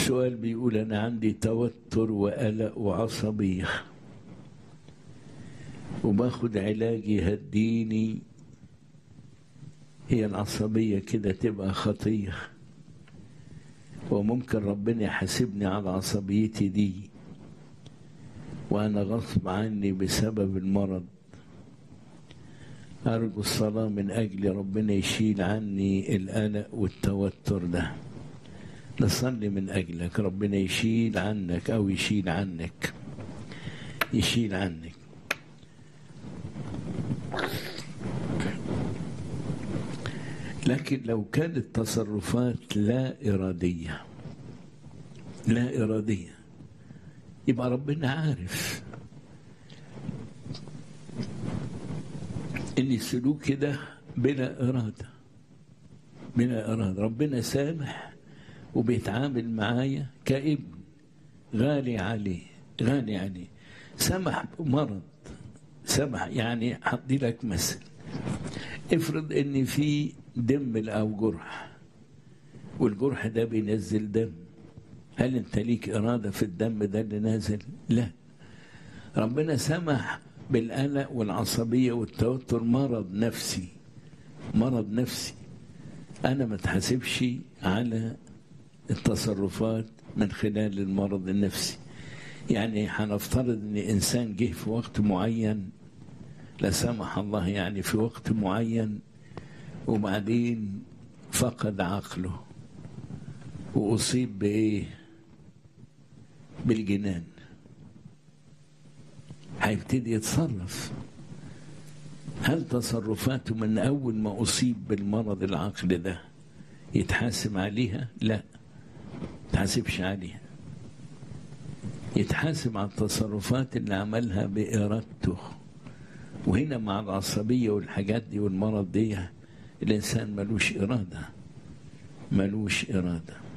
سؤال بيقول أنا عندي توتر وقلق وعصبية وباخد علاج يهديني هي العصبية كده تبقى خطية وممكن ربنا يحاسبني على عصبيتي دي وأنا غصب عني بسبب المرض أرجو الصلاة من أجل ربنا يشيل عني القلق والتوتر ده نصلي من أجلك ربنا يشيل عنك أو يشيل عنك يشيل عنك لكن لو كانت تصرفات لا إرادية لا إرادية يبقى ربنا عارف ان سلوكي ده بلا اراده بلا اراده ربنا سامح وبيتعامل معايا كابن غالي عليه غالي عليه سمح بمرض سمح يعني هدي لك مثل افرض ان في دم او جرح والجرح ده بينزل دم هل انت ليك اراده في الدم ده اللي نازل لا ربنا سمح بالقلق والعصبية والتوتر مرض نفسي مرض نفسي أنا ما اتحاسبش على التصرفات من خلال المرض النفسي يعني هنفترض ان انسان جه في وقت معين لا سمح الله يعني في وقت معين وبعدين فقد عقله واصيب بايه بالجنان هيبتدي يتصرف هل تصرفاته من أول ما أصيب بالمرض العقل ده يتحاسب عليها؟ لا يتحاسبش عليها يتحاسب على التصرفات اللي عملها بإرادته وهنا مع العصبية والحاجات دي والمرض دي الإنسان ملوش إرادة ملوش إرادة